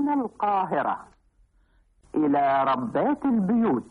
من القاهرة إلى ربات البيوت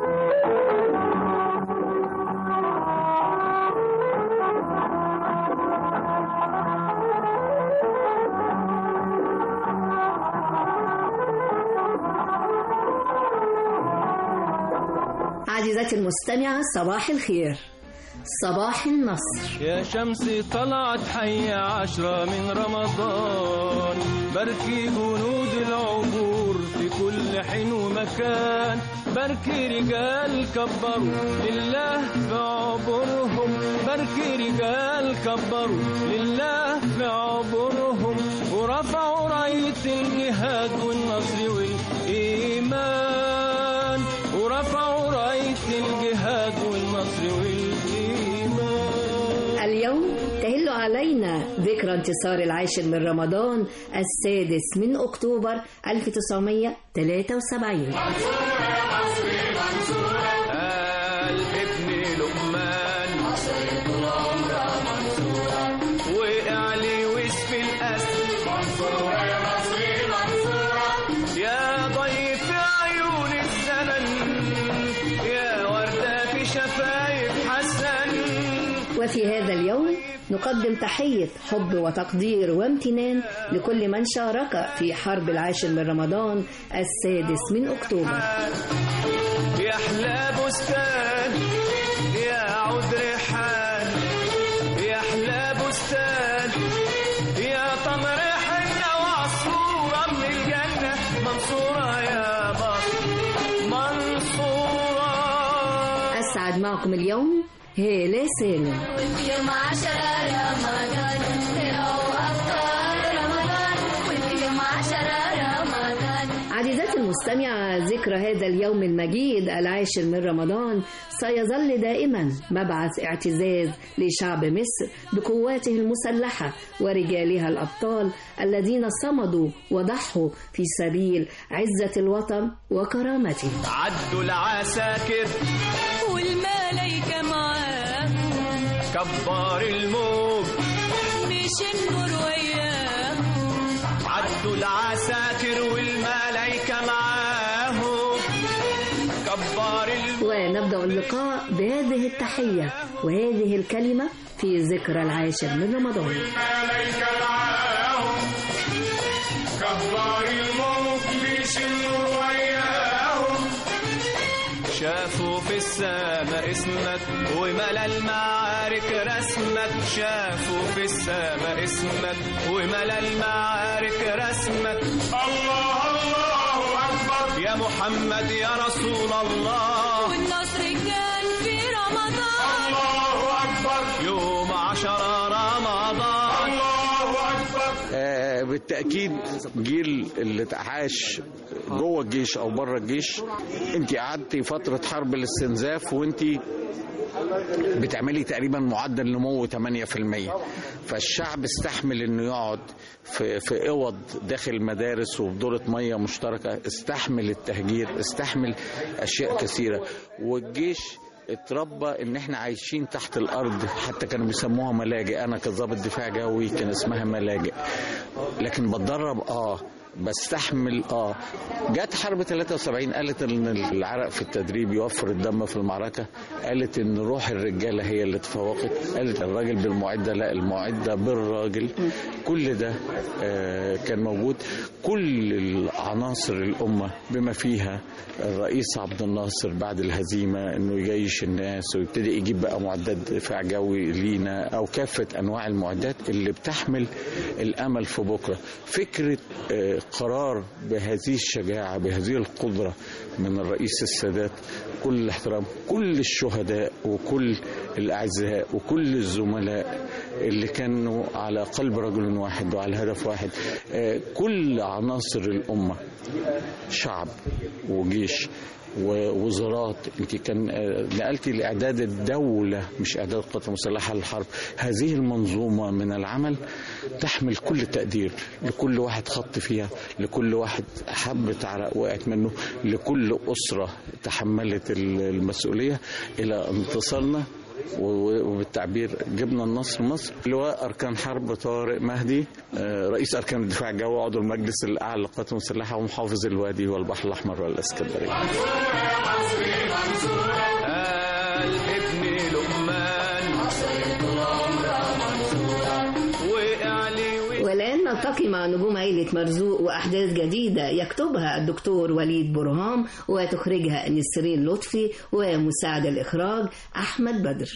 عزيزتي المستمعة صباح الخير صباح النصر يا شمس طلعت حي عشرة من رمضان باركي جنود العبور في كل حين ومكان باركي رجال كبروا لله في عبورهم باركي رجال كبروا لله في عبورهم ورفعوا راية الجهاد والنصر والإيمان ورفعوا راية الجهاد والنصر والإيمان اليوم تهل علينا ذكرى انتصار العاشر من رمضان السادس من أكتوبر 1973 قال ابن لقمان وقع لي وسف الأسد يا ضيف عيون الزمن يا وردة في شفايف حسن وفي هذا اليوم نقدم تحية حب وتقدير وامتنان لكل من شارك في حرب العاشر من رمضان السادس من أكتوبر يا احلى بستان يا عود ريحان يا احلى بستان يا تمر حنة وعصفورة من الجنة منصورة يا مصر منصورة أسعد معكم اليوم هالة سالم يوم عشرة رمضان طلعوا أبطال رمضان وفي يوم عشرة رمضان عزيزاتي المستمعة ذكرى هذا اليوم المجيد العاشر من رمضان سيظل دائما مبعث اعتزاز لشعب مصر بقواته المسلحة ورجالها الأبطال الذين صمدوا وضحوا في سبيل عزة الوطن وكرامته عدوا العساكر والملايكة معاه كبار الموج مش النور وياه عدوا العساكر والملايكة معاهم كبار الموج ونبدأ اللقاء بهذه التحية وهذه الكلمة في ذكرى العاشر من رمضان الملايكة معاهم كبار الموت مش النور وياهم شافوا في السماء اسمك وملا المعارك رسمك شافوا في السماء اسمك وملا المعارك رسمك الله الله أكبر يا محمد يا رسول الله والنصر كان في رمضان الله أكبر يوم عشر رمضان الله أكبر آه، بالتأكيد جيل اللي اتعاش جوه الجيش أو بره الجيش أنت قعدتي فترة حرب الاستنزاف وأنت بتعملي تقريبا معدل نمو 8% فالشعب استحمل انه يقعد في في اوض داخل المدارس وفي دورة ميه مشتركه استحمل التهجير استحمل اشياء كثيره والجيش اتربى ان احنا عايشين تحت الارض حتى كانوا بيسموها ملاجئ انا كظابط دفاع جوي كان اسمها ملاجئ لكن بتدرب اه بستحمل اه جت حرب 73 قالت ان العرق في التدريب يوفر الدم في المعركه قالت ان روح الرجاله هي اللي تفوقت قالت الراجل بالمعده لا المعده بالراجل كل ده آه كان موجود كل العناصر الامه بما فيها الرئيس عبد الناصر بعد الهزيمه انه يجيش الناس ويبتدي يجيب بقى معدات دفاع جوي لينا او كافه انواع المعدات اللي بتحمل الامل في بكره فكره آه قرار بهذه الشجاعه بهذه القدره من الرئيس السادات كل الاحترام كل الشهداء وكل الاعزاء وكل الزملاء اللي كانوا على قلب رجل واحد وعلى هدف واحد آه، كل عناصر الامه شعب وجيش ووزارات انت كان آه، نقلتي لاعداد الدوله مش اعداد القوات المسلحه للحرب هذه المنظومه من العمل تحمل كل تقدير لكل واحد خط فيها لكل واحد حبة عرق وقعت منه لكل أسرة تحملت ال- المسؤولية إلى انتصارنا و- وبالتعبير جبنا النصر مصر لواء أركان حرب طارق مهدي آه، رئيس أركان الدفاع الجوي عضو المجلس الأعلى للقوات المسلحة ومحافظ الوادي والبحر الأحمر والإسكندرية قال ابن لقمان وقع لي والآن نلتقي مع نجوم عيلة مرزوق وأحداث جديدة يكتبها الدكتور وليد برهام وتخرجها نسرين لطفي ومساعد الإخراج أحمد بدر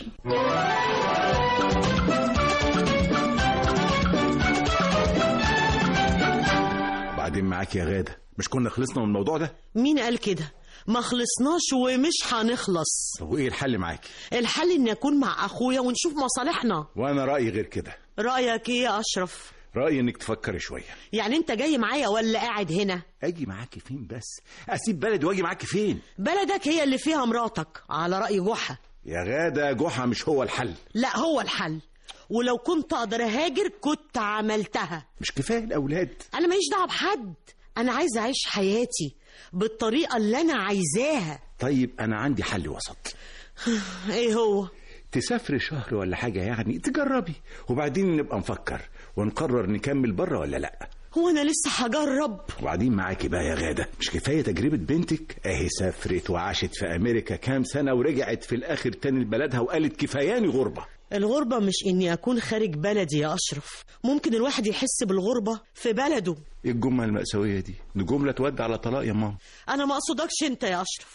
بعدين معاك يا غادة مش كنا خلصنا من الموضوع ده مين قال كده ما خلصناش ومش هنخلص طب وايه الحل معاك الحل اني اكون مع اخويا ونشوف مصالحنا وانا رأيي غير كده رايك ايه يا اشرف رأيي انك تفكري شوية يعني انت جاي معايا ولا قاعد هنا اجي معاكي فين بس اسيب بلدي واجي معاكي فين بلدك هي اللي فيها مراتك على راي جحا يا غادة جحا مش هو الحل لا هو الحل ولو كنت اقدر اهاجر كنت عملتها مش كفاية الاولاد انا ماليش دعوه بحد انا عايزه اعيش حياتي بالطريقه اللي انا عايزاها طيب انا عندي حل وسط ايه هو تسافري شهر ولا حاجة يعني تجربي وبعدين نبقى نفكر ونقرر نكمل بره ولا لا هو انا لسه هجرب وبعدين معاكي بقى يا غادة مش كفاية تجربة بنتك اهي سافرت وعاشت في امريكا كام سنة ورجعت في الاخر تاني لبلدها وقالت كفاياني غربة الغربة مش إني أكون خارج بلدي يا أشرف ممكن الواحد يحس بالغربة في بلده ايه الجملة المأساوية دي دي جملة تودي على طلاق يا ماما أنا ما أقصدكش أنت يا أشرف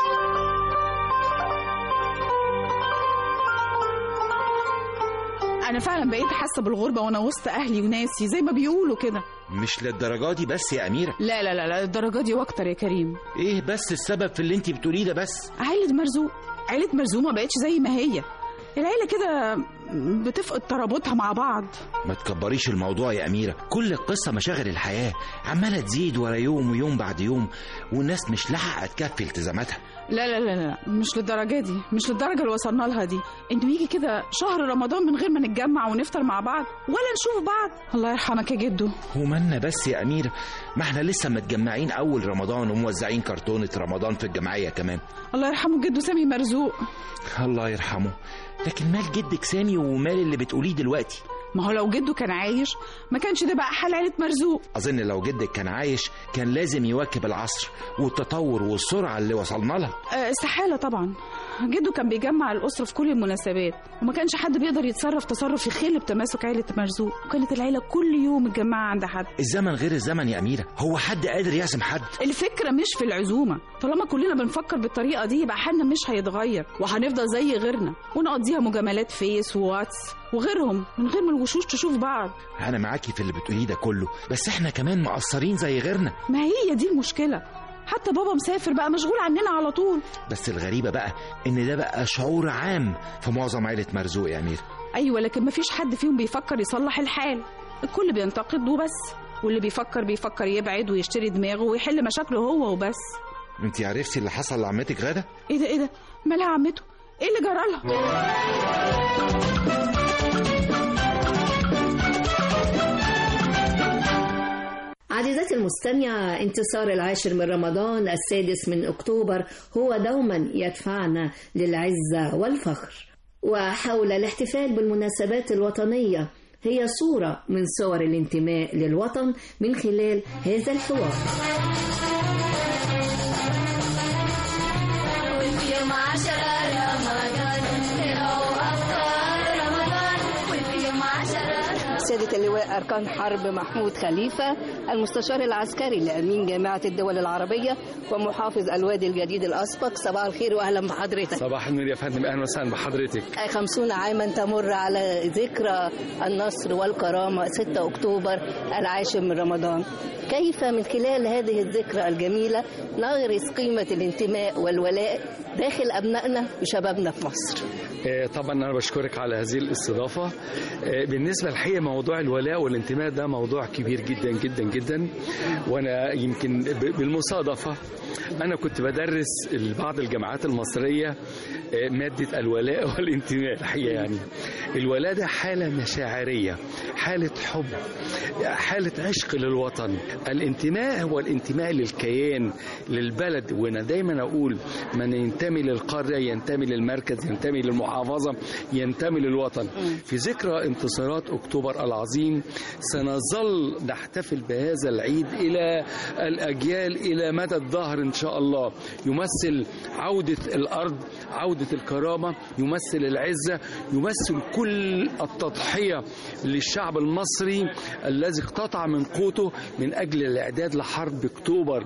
انا فعلا بقيت حاسه بالغربه وانا وسط اهلي وناسي زي ما بيقولوا كده مش للدرجة دي بس يا أميرة لا لا لا لا الدرجه دي واكتر يا كريم إيه بس السبب في اللي أنت بتقوليه ده بس عيله مرزوق عيله مرزوق ما بقتش زي ما هي العيله كده بتفقد ترابطها مع بعض ما تكبريش الموضوع يا أميرة كل القصة مشاغل الحياة عمالة تزيد ورا يوم ويوم بعد يوم والناس مش لاحقة تكفي التزاماتها لا لا لا لا مش للدرجه دي مش للدرجه اللي وصلنا لها دي انه يجي كده شهر رمضان من غير ما نتجمع ونفطر مع بعض ولا نشوف بعض الله يرحمك يا جدو ومالنا بس يا أميرة ما احنا لسه متجمعين أول رمضان وموزعين كرتونة رمضان في الجمعية كمان الله يرحمه جدو سامي مرزوق الله يرحمه لكن مال جدك سامي ومال اللي بتقوليه دلوقتي ما هو لو جدو كان عايش ما كانش ده بقى حال عيله مرزوق أظن لو جدك كان عايش كان لازم يواكب العصر والتطور والسرعة اللي وصلنا لها أه، استحالة طبعا جده كان بيجمع الأسرة في كل المناسبات وما كانش حد بيقدر يتصرف تصرف يخل بتماسك عيلة مرزوق وكانت العيلة كل يوم متجمعة عند حد الزمن غير الزمن يا أميرة هو حد قادر يعزم حد الفكرة مش في العزومة طالما كلنا بنفكر بالطريقة دي يبقى حالنا مش هيتغير وهنفضل زي غيرنا ونقضيها مجاملات فيس وواتس وغيرهم من غير ما الوشوش تشوف بعض أنا معاكي في اللي بتقوليه ده كله بس احنا كمان مقصرين زي غيرنا ما هي دي المشكلة حتى بابا مسافر بقى مشغول عننا على طول بس الغريبة بقى إن ده بقى شعور عام في معظم عيلة مرزوق يا أميرة أيوة لكن مفيش حد فيهم بيفكر يصلح الحال الكل بينتقد وبس واللي بيفكر بيفكر يبعد ويشتري دماغه ويحل مشاكله هو وبس انت عرفتي اللي حصل لعمتك غادة؟ ايه ده ايه ده مالها عمته ايه اللي جرالها عزيزتي المستمعة انتصار العاشر من رمضان السادس من أكتوبر هو دوما يدفعنا للعزة والفخر وحول الاحتفال بالمناسبات الوطنية هي صورة من صور الانتماء للوطن من خلال هذا الحوار وفي يوم عشرة رمضان طلعوا أبطال رمضان وفي يوم عشرة سيادة اللواء أركان حرب محمود خليفة المستشار العسكري لأمين جامعة الدول العربية ومحافظ الوادي الجديد الأسبق صباح الخير وأهلا بحضرتك صباح النور يا فندم اهلا وسهلا بحضرتك خمسون عاما تمر على ذكرى النصر والكرامة 6 أكتوبر العاشر من رمضان كيف من خلال هذه الذكرى الجميلة نغرس قيمة الانتماء والولاء داخل أبنائنا وشبابنا في مصر آه، طبعا انا بشكرك على هذه الاستضافه آه، بالنسبه الحقيقه موضوع الولاء والانتماء ده موضوع كبير جدا جدا جدا وانا يمكن ب- بالمصادفه انا كنت بدرس بعض الجامعات المصريه آه، ماده الولاء والانتماء الحقيقه يعني الولاء ده حاله مشاعريه حاله حب حاله عشق للوطن الانتماء هو الانتماء للكيان للبلد وانا دايما اقول من ينتمي للقريه ينتمي للمركز ينتمي للمحافظه ينتمي للوطن في ذكرى انتصارات اكتوبر العظيم سنظل نحتفل بهذا العيد الى الاجيال الى مدى الدهر ان شاء الله يمثل عوده الارض عوده الكرامه يمثل العزه يمثل كل التضحيه للشعب المصري الذي اقتطع من قوته من اجل الاعداد لحرب اكتوبر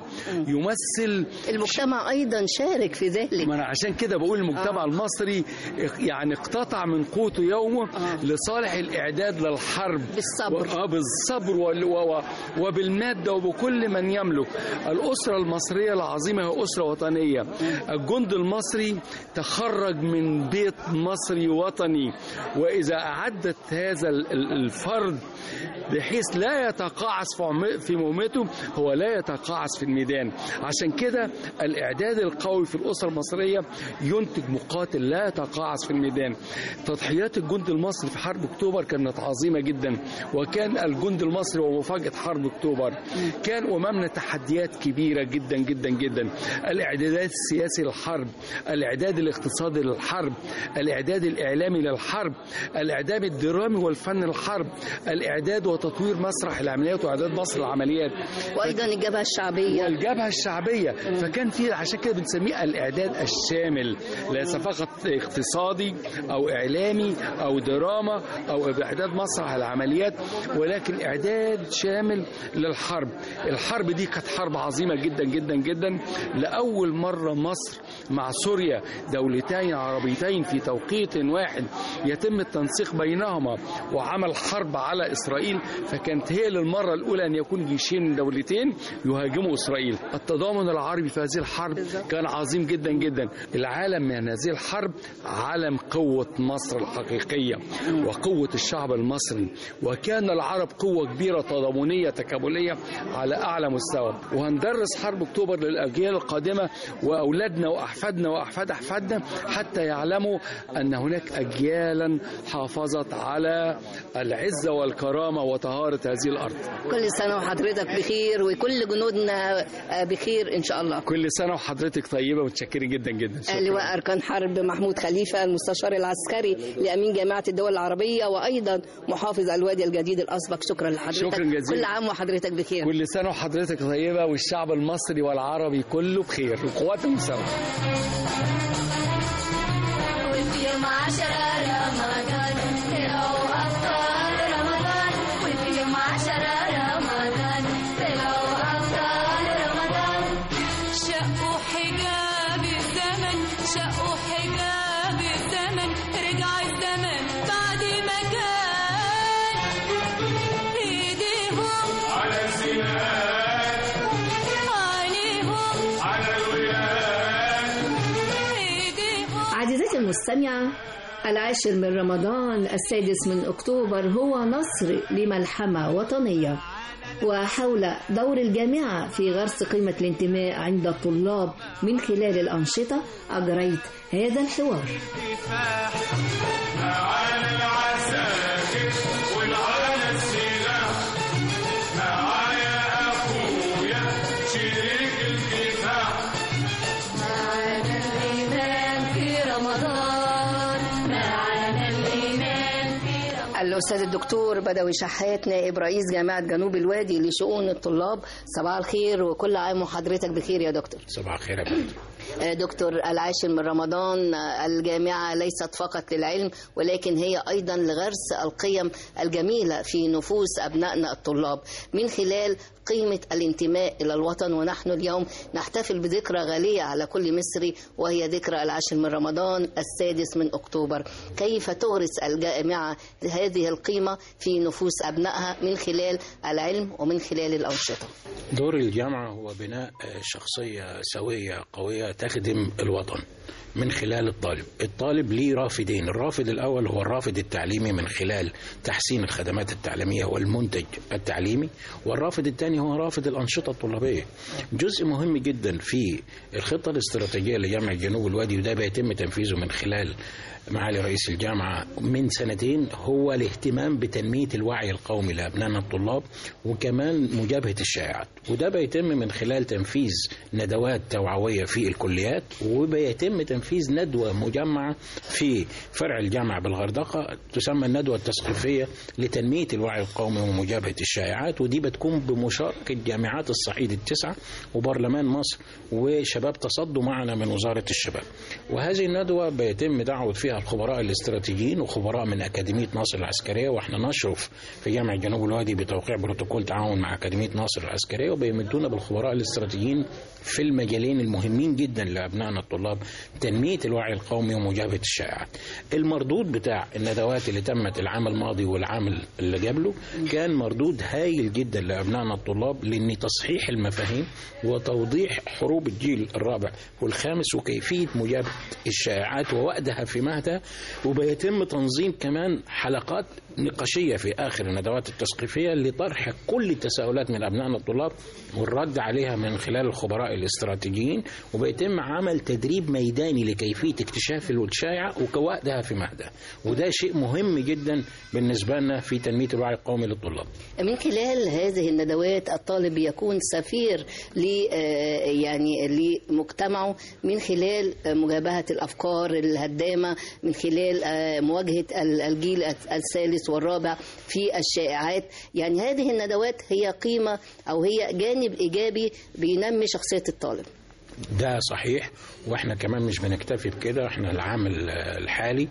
يمثل المجتمع ايضا شارك في ذلك ما انا عشان كده بقول المجتمع آه. المصري يعني اقتطع من قوته يومه آه. لصالح الاعداد للحرب بالصبر اه بالصبر وال- و- و- وبالماده وبكل من يملك الاسره المصريه العظيمه هي اسره وطنيه الجند المصري تخرج من بيت مصري وطني واذا اعدت هذا ال- ال- الفرد بحيث لا يتقاعس في عم- في مهمته هو لا يتقاعس في الميدان عشان كده الاعداد القوي في الاسره المصريه ينتج مقاتل لا يتقاعس في الميدان تضحيات الجند المصري في حرب اكتوبر كانت عظيمه جدا وكان الجند المصري ومفاجاه حرب اكتوبر كان امامنا تحديات كبيره جدا جدا جدا الاعدادات السياسي للحرب الاعداد الاقتصادي للحرب الاعداد الاعلامي للحرب الاعداد الدرامي والفن للحرب الاعداد وتطوير مسرح العمليات واعداد مصر العمليات وايضا الجبهه الشعبيه والجبهه الشعبيه فكان في عشان كده بنسميه الاعداد الشامل ليس فقط اقتصادي او اعلامي او دراما او اعداد مسرح العمليات ولكن اعداد شامل للحرب الحرب دي كانت حرب عظيمه جدا جدا جدا لاول مره مصر مع سوريا دولتين عربيتين في توقيت واحد يتم التنسيق بينهما وعمل حرب على اسرائيل فكانت هي للمره الاولى ان يكون جيشين دولتين يهاجموا اسرائيل التضامن العربي في هذه الحرب كان عظيم جدا جدا العالم من هذه الحرب علم قوه مصر الحقيقيه وقوه الشعب المصري وكان العرب قوه كبيره تضامنيه تكامليه على اعلى مستوى وهندرس حرب اكتوبر للاجيال القادمه واولادنا واحفادنا واحفاد احفادنا حتى يعلموا ان هناك اجيالا حافظت على العزه والكرامه وطهاره هذه الارض كل سنه وحضرتك بخير وكل جنودنا آه، بخير ان شاء الله كل سنه وحضرتك طيبه متشكرين جدا جدا شكراً. لواء أركان حرب محمود خليفة المستشار العسكري لأمين جامعة الدول العربية وأيضا محافظ الوادي الجديد الأسبق شكرا لحضرتك شكراً جزيلاً. كل عام وحضرتك بخير كل سنه وحضرتك طيبه والشعب المصري والعربي كله بخير وقوات المساواه وفي يوم عشرة رمضان طلعوا أبطال رمضان وفي يوم عشرة رمضان طلعوا أبطال رمضان شقوا حجاب الزمن شقوا حجاب الزمن رجع الزمن بعد ما كان ايديهم على الزناد عليهم على الولاد ايديهم عزيزتي المستمعة العاشر من رمضان السادس من أكتوبر هو نصر لملحمة وطنية وحول دور الجامعة في غرس قيمة الانتماء عند الطلاب من خلال الأنشطة أجريت هذا الحوار معانا العساكر والعانا السلاح معايا اخويا شريك الكفاح معانا الإيمان في رمضان معانا الإيمان في رمضان الأستاذ الدكتور بدوي شحات نائب رئيس جامعة جنوب الوادي لشؤون الطلاب صباح الخير وكل عام وحضرتك بخير يا دكتور صباح الخير يا فندم آه، دكتور العاشر من رمضان آه، الجامعة ليست فقط للعلم ولكن هي أيضا لغرس القيم الجميلة في نفوس أبنائنا الطلاب من خلال قيمة الانتماء إلى الوطن ونحن اليوم نحتفل بذكرى غالية على كل مصري وهي ذكرى العاشر من رمضان السادس من أكتوبر كيف تغرس الجامعة هذه القيمة في نفوس أبنائها من خلال العلم ومن خلال الأنشطة دور الجامعة هو بناء شخصية سوية قوية تخدم الوطن من خلال الطالب الطالب ليه رافدين الرافد الأول هو الرافد التعليمي من خلال تحسين الخدمات التعليمية والمنتج التعليمي والرافد الثاني هو رافد الأنشطة الطلابية جزء مهم جدا في الخطة الاستراتيجية لجامعة جنوب الوادي وده بيتم تنفيذه من خلال معالي رئيس الجامعة من سنتين هو الاهتمام بتنمية الوعي القومي لأبنائنا الطلاب وكمان مجابهة الشائعات وده بيتم من خلال تنفيذ ندوات توعوية في الكليات وبيتم تنفيذ ندوة مجمعة في فرع الجامعة بالغردقة تسمى الندوة التثقيفية لتنمية الوعي القومي ومجابهة الشائعات ودي بتكون بمشاركة جامعات الصعيد التسعة وبرلمان مصر وشباب تصدوا معنا من وزارة الشباب وهذه الندوة بيتم دعوة فيها الخبراء الاستراتيجيين وخبراء من أكاديمية ناصر العسكرية واحنا نشرف في جامعة جنوب الوادي بتوقيع بروتوكول تعاون مع أكاديمية ناصر العسكرية وبيمدونا بالخبراء الاستراتيجيين في المجالين المهمين جدا لأبنائنا الطلاب تنمية الوعي القومي ومجابهة الشائعات المردود بتاع الندوات اللي تمت العام الماضي والعام اللي قبله كان مردود هايل جدا لأبنائنا الطلاب لأن تصحيح المفاهيم وتوضيح حروب الجيل الرابع والخامس وكيفية مجابهة الشائعات ووأدها في مهدها وبيتم تنظيم كمان حلقات نقاشية في آخر الندوات التثقيفية لطرح كل التساؤلات من أبنائنا الطلاب والرد عليها من خلال الخبراء الاستراتيجيين وبيتم عمل تدريب ميداني لكيفية اكتشاف الشائعة وكوائدها في مهدها وده شيء مهم جدا بالنسبة لنا في تنمية الوعي القومي للطلاب من خلال هذه الندوات الطالب يكون سفير ل يعني لمجتمعه من خلال مجابهة الأفكار الهدامة من خلال مواجهة الجيل الثالث والرابع في الشائعات يعني هذه الندوات هي قيمة أو هي جانب إيجابي بينمي شخصية الطالب ده صحيح واحنا كمان مش بنكتفي بكده احنا العام الحالي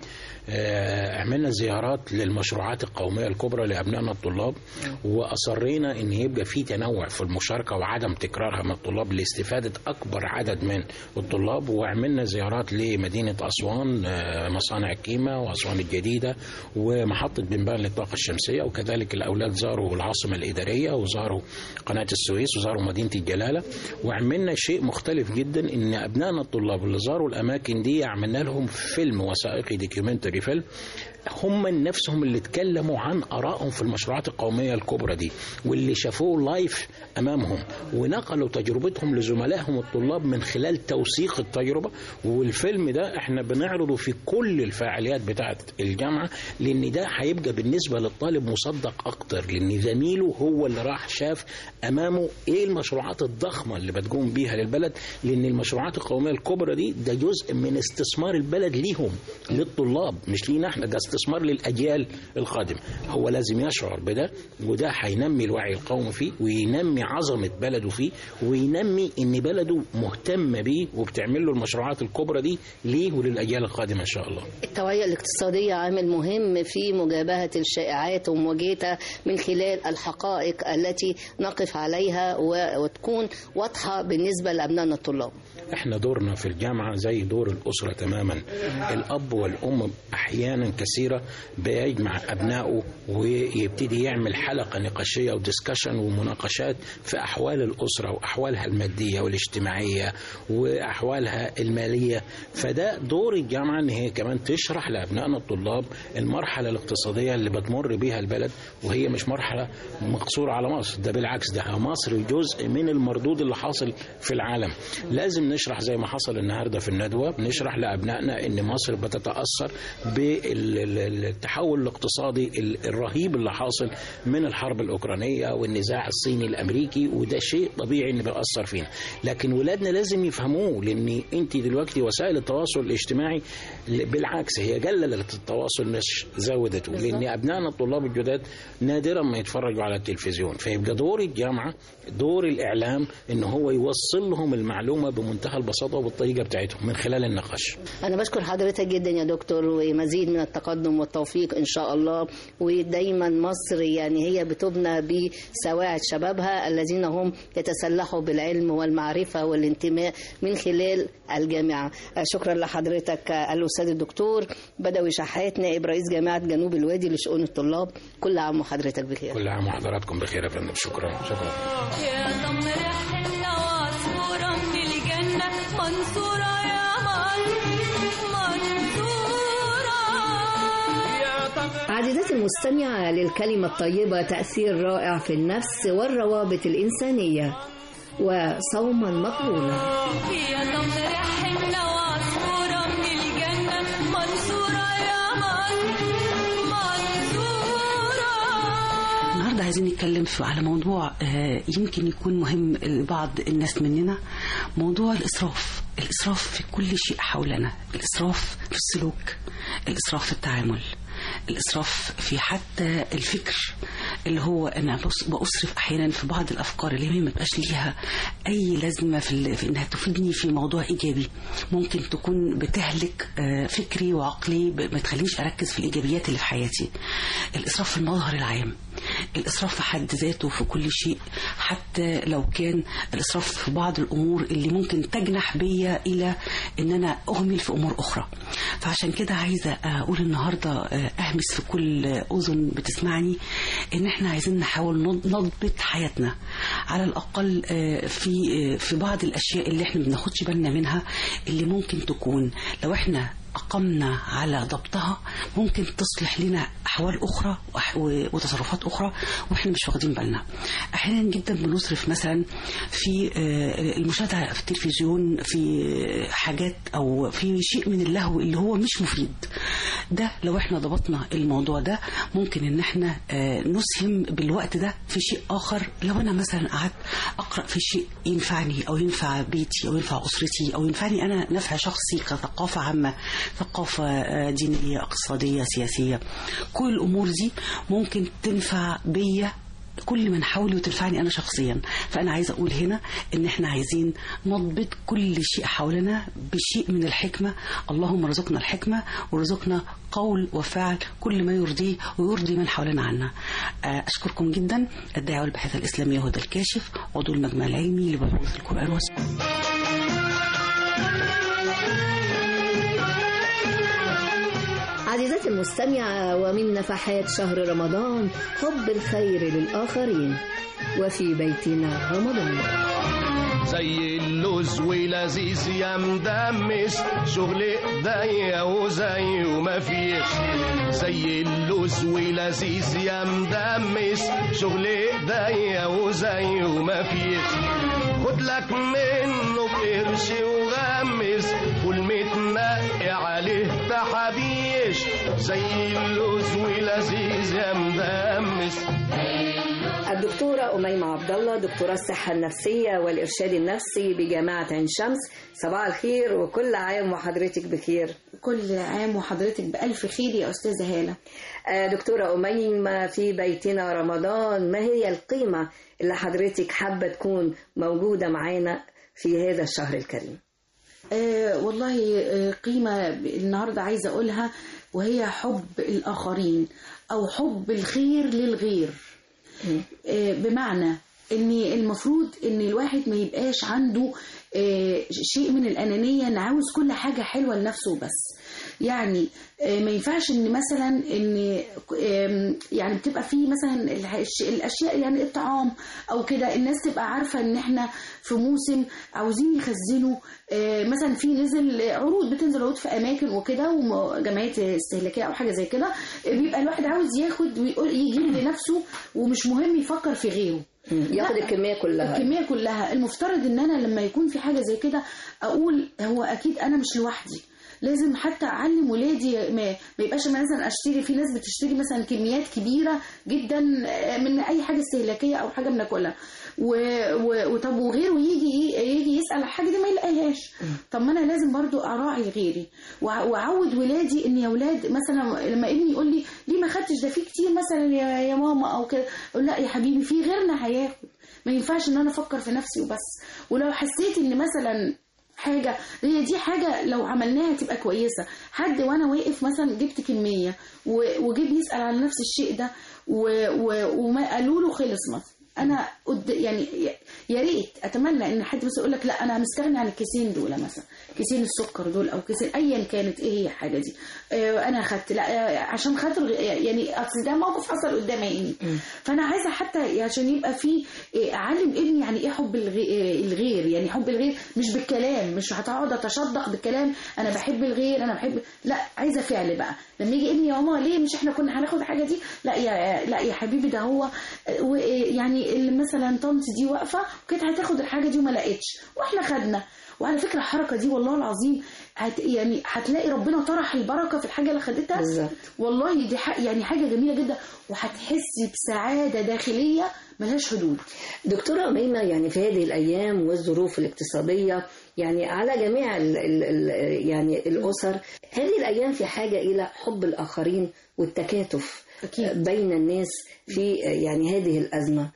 اه عملنا زيارات للمشروعات القوميه الكبرى لابنائنا الطلاب واصرينا ان يبقى في تنوع في المشاركه وعدم تكرارها من الطلاب لاستفاده اكبر عدد من الطلاب وعملنا زيارات لمدينه اسوان اه مصانع الكيمه واسوان الجديده ومحطه بنبان للطاقه الشمسيه وكذلك الاولاد زاروا العاصمه الاداريه وزاروا قناه السويس وزاروا مدينه الجلاله وعملنا شيء مختلف جدا ان ابنائنا الطلاب اللي زاروا الاماكن دي عملنا لهم فيلم وثائقي دوكيومنتري فيلم هم نفسهم اللي اتكلموا عن ارائهم في المشروعات القوميه الكبرى دي واللي شافوه لايف امامهم ونقلوا تجربتهم لزملائهم الطلاب من خلال توثيق التجربه والفيلم ده احنا بنعرضه في كل الفعاليات بتاعه الجامعه لان ده هيبقى بالنسبه للطالب مصدق اكتر لان زميله هو اللي راح شاف امامه ايه المشروعات الضخمه اللي بتقوم بيها للبلد لان المشروعات القوميه الكبرى دي ده جزء من استثمار البلد ليهم للطلاب مش لينا احنا ده استثمار للاجيال القادمه هو لازم يشعر بده وده هينمي الوعي القومي فيه وينمي عظمه بلده فيه وينمي ان بلده مهتمه بيه وبتعمل له المشروعات الكبرى دي ليه وللاجيال القادمه ان شاء الله التوعية الاقتصادية عامل مهم في مجابهة الشائعات ومواجهتها من خلال الحقائق التي نقف عليها و- وتكون واضحة بالنسبة لأبنائنا الطلاب احنا دورنا في الجامعة زي دور الأسرة تماما الأب والأم أحيانا كثيرة بيجمع أبنائه ويبتدي يعمل حلقة نقاشية ودسكشن ومناقشات في أحوال الأسرة وأحوالها المادية والاجتماعية وأحوالها المالية فده دور الجامعة إن هي كمان تشرح لأبنائنا الطلاب المرحلة الاقتصادية اللي بتمر بيها البلد وهي مش مرحلة مقصورة على مصر ده بالعكس ده مصر جزء من المردود اللي حاصل في العالم لازم نشرح زي ما حصل النهارده في الندوه بنشرح لابنائنا ان مصر بتتاثر بالتحول الاقتصادي الرهيب اللي حاصل من الحرب الاوكرانيه والنزاع الصيني الامريكي وده شيء طبيعي ان بيأثر فينا لكن ولادنا لازم يفهموه لان انت دلوقتي وسائل التواصل الاجتماعي بالعكس هي قللت التواصل مش زودته لان ابنائنا الطلاب الجداد نادرا ما يتفرجوا على التلفزيون فيبقى دور الجامعه دور الاعلام ان هو يوصل لهم المعلومه بمنتهى البساطه وبالطريقه بتاعتهم من خلال النقاش أنا بشكر حضرتك جدا يا دكتور ومزيد من التقدم والتوفيق إن شاء الله ودايما مصر يعني هي بتبنى بسواعد شبابها الذين هم يتسلحوا بالعلم والمعرفة والانتماء من خلال الجامعة شكرا لحضرتك الأستاذ الدكتور بدوي شحات نائب رئيس جامعة جنوب الوادي لشؤون الطلاب كل عام وحضرتك بخير كل عام وحضراتكم بخير يا فندم شكرا شكرا يا ضمر حلة وعصفورة من الجنة منصورة يا مصر منصورة عزيزتي المستمعة للكلمة الطيبة تأثير رائع في النفس والروابط الإنسانية وصوما مقبولا يا تمر حنة وعصفورة من الجنة منصورة يا مصر منصورة النهارده عايزين نتكلم في على موضوع آه، يمكن يكون مهم لبعض الناس مننا موضوع الإسراف الإسراف في كل شيء حولنا الإسراف في السلوك الإسراف في التعامل الإسراف في حتى الفكر اللي هو أنا بص- بأسرف أحيانا في بعض الأفكار اللي هي ما بقاش ليها أي لازمة في, ال- في إنها تفيدني في موضوع إيجابي ممكن تكون بتهلك آه، فكري وعقلي ب- ما تخلينيش أركز في الإيجابيات اللي في حياتي الإسراف في المظهر العام الإسراف في حد ذاته في كل شيء حتى لو كان الإسراف في بعض الأمور اللي ممكن تجنح بيا إلى إن أنا أهمل في أمور أخرى فعشان كده عايزة أقول النهاردة آه، أهمس في كل أذن بتسمعني إن إحنا عايزين نحاول نض- نضبط حياتنا على الأقل آه، في آه، في بعض الأشياء اللي إحنا ما بناخدش بالنا منها اللي ممكن تكون لو إحنا أقمنا على ضبطها ممكن تصلح لنا أحوال أخرى وأح- و- وتصرفات أخرى وإحنا مش واخدين بالنا أحيانا جدا بنصرف مثلا في آه، المشاهدة في التلفزيون في آه، حاجات أو في شيء من اللهو اللي هو مش مفيد ده لو إحنا ضبطنا الموضوع ده ممكن إن إحنا آه، نسهم بالوقت ده في شيء آخر لو أنا مثلا قعدت أقرأ في شيء ينفعني أو ينفع بيتي أو ينفع أسرتي أو ينفعني أنا نفع شخصي كثقافة عامة ثقافة آه، دينية اقتصادية سياسية كل الأمور دي ممكن تنفع بيا كل من حولي وتنفعني انا شخصيا فانا عايزه اقول هنا ان احنا عايزين نضبط كل شيء حولنا بشيء من الحكمه اللهم ارزقنا الحكمه وارزقنا قول وفعل كل ما يرضيه ويرضي من حولنا عنا آه، اشكركم جدا الداعي والباحثه الاسلاميه هدى الكاشف عضو المجمع العلمي لبحوث القران والسنه عزيزتي المستمعة ومن نفحات شهر رمضان حب الخير للآخرين وفي بيتنا رمضان زي اللوز ولذيذ يا مدمس شغل ايديا وزيه مفيش زي اللوز ولذيذ يا مدمس شغل ايديا وزيه مفيش خد لك منه بقرش وغمس كل متنقي عليه تحابيش زي اللوز ولذيذ يا مدمس الدكتورة أميمة عبد الله دكتورة الصحة النفسية والإرشاد النفسي بجامعة عين شمس صباح الخير وكل عام وحضرتك بخير كل عام وحضرتك بألف خير يا أستاذة هالة آه، دكتورة أميمة في بيتنا رمضان ما هي القيمة اللي حضرتك حابة تكون موجودة معانا في هذا الشهر الكريم آه والله آه قيمة النهاردة عايزة أقولها وهي حب الآخرين أو حب الخير للغير آه بمعنى ان المفروض ان الواحد ما يبقاش عنده آه، شيء من الانانيه ان عاوز كل حاجه حلوه لنفسه بس يعني آه، ما ينفعش ان مثلا ان آم، يعني بتبقى في مثلا الح- الاشياء يعني الطعام او كده الناس تبقى عارفه ان احنا في موسم عاوزين يخزنوا آه، مثلا في نزل عروض بتنزل عروض في اماكن وكده وجمعيات استهلاكيه او حاجه زي كده آه، بيبقى الواحد عاوز ياخد ويقول يجيب لنفسه ومش مهم يفكر في غيره ياخد لا، الكمية كلها. الكميه كلها المفترض ان انا لما يكون في حاجه زي كده اقول هو اكيد انا مش لوحدي لازم حتى اعلم ولادي ما, ما يبقاش مثلا اشتري في ناس بتشتري مثلا كميات كبيره جدا من اي حاجه استهلاكيه او حاجه بناكلها و- و- وطب وغيره يجي يجي يسال على الحاجه دي ما يلاقيهاش طب ما انا لازم برضو اراعي غيري وأع- واعود ولادي ان يا ولاد مثلا لما ابني يقول لي ليه ما خدتش ده في كتير مثلا يا, يا ماما او كده اقول لا يا حبيبي في غيرنا هياخد ما ينفعش ان انا افكر في نفسي وبس ولو حسيت ان مثلا حاجة هي دي حاجة لو عملناها تبقى كويسة حد وانا واقف مثلا جبت كمية و- وجيب يسأل عن نفس الشيء ده و- و- وما قالوا له خلص مثلا انا قد يعني يا ريت اتمنى ان حد مثلا يقول لك لا انا مستغني عن الكيسين دول مثلا كيسين السكر دول او كيسين ايا كانت ايه هي الحاجه دي آه، انا خدت لا آه، عشان خاطر غ- يعني اصل ده موقف حصل قدام عيني فانا عايزه حتى عشان يبقى في آه، اعلم ابني يعني ايه حب الغ- آه، الغير يعني حب الغير مش بالكلام مش هتقعد اتشدق بالكلام انا بحب الغير انا بحب لا عايزه فعل بقى لما يجي ابني يا ماما ليه مش احنا كنا هناخد الحاجه دي لا يا لا يا حبيبي ده هو آه، و- آه، يعني اللي مثلا طنط دي واقفه وكانت هتاخد الحاجه دي وما لقتش واحنا خدنا وعلى فكره الحركه دي والله العظيم هت يعني هتلاقي ربنا طرح البركه في الحاجه اللي خدتها بالظبط. والله دي ح- يعني حاجه جميله جدا وهتحسي بسعاده داخليه ملهاش حدود دكتورة أميمة يعني في هذه الأيام والظروف الاقتصادية يعني على جميع ال ال ال يعني الأسر هذه الأيام في حاجة إلى حب الآخرين والتكاتف أكيد. بين الناس في يعني هذه الأزمة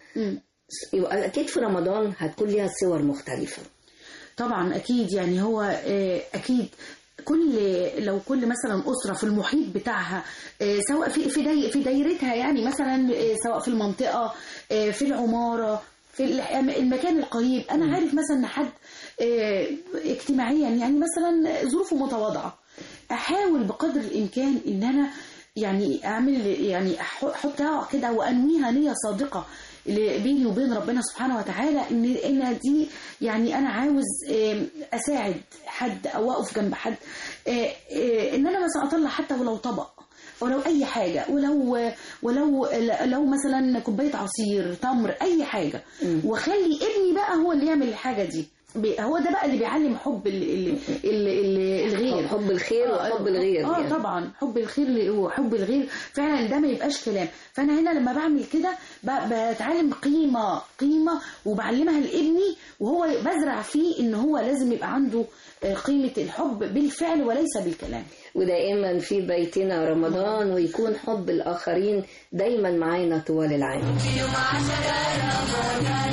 يبقى أكيد في رمضان هتكون لها صور مختلفة طبعا اكيد يعني هو آه، اكيد كل لو كل مثلا اسره في المحيط بتاعها آه، سواء في في داي في دايرتها يعني مثلا آه، سواء في المنطقه آه، في العماره في الح- المكان القريب انا عارف مثلا ان حد آه، اجتماعيا يعني مثلا ظروفه متواضعه احاول بقدر الامكان ان انا يعني اعمل يعني أح- احطها كده وانويها نيه صادقه اللي بيني وبين ربنا سبحانه وتعالى ان ان دي يعني انا عاوز آم، اساعد حد او اقف جنب حد آه، آه، ان انا مثلا اطلع حتى ولو طبق ولو اي حاجه ولو ولو لو مثلا كوبايه عصير تمر اي حاجه واخلي ابني بقى هو اللي يعمل الحاجه دي بي- هو ده بقى اللي بيعلم حب ال ال ال ال الغير حب الخير آه، وحب الغير اه يعني. طبعا حب الخير وحب الغير فعلا ده ما يبقاش كلام فانا هنا لما بعمل كده ب- بتعلم قيمه قيمه وبعلمها لابني وهو بزرع فيه ان هو لازم يبقى عنده آه، قيمه الحب بالفعل وليس بالكلام ودائما في بيتنا رمضان ويكون حب الآخرين دايما معانا طوال العام يوم عشرة رمضان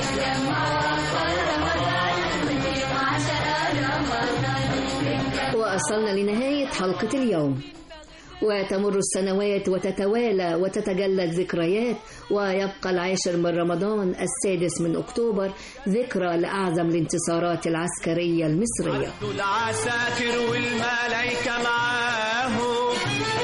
نتجمع وفر رمضان يوم عشرة رمضان وصلنا لنهاية حلقة اليوم وتمر السنوات وتتوالى وتتجلد ذكريات ويبقى العاشر من رمضان السادس من أكتوبر ذكرى لأعظم الانتصارات العسكرية المصرية العساكر والملايكة معاهم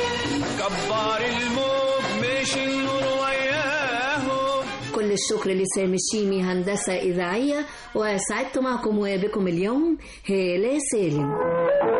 كبار الموج مش النور وياهم كل الشكر لسامي الشيمي هندسة إذاعية وسعدت معكم وبكم اليوم هالة سالم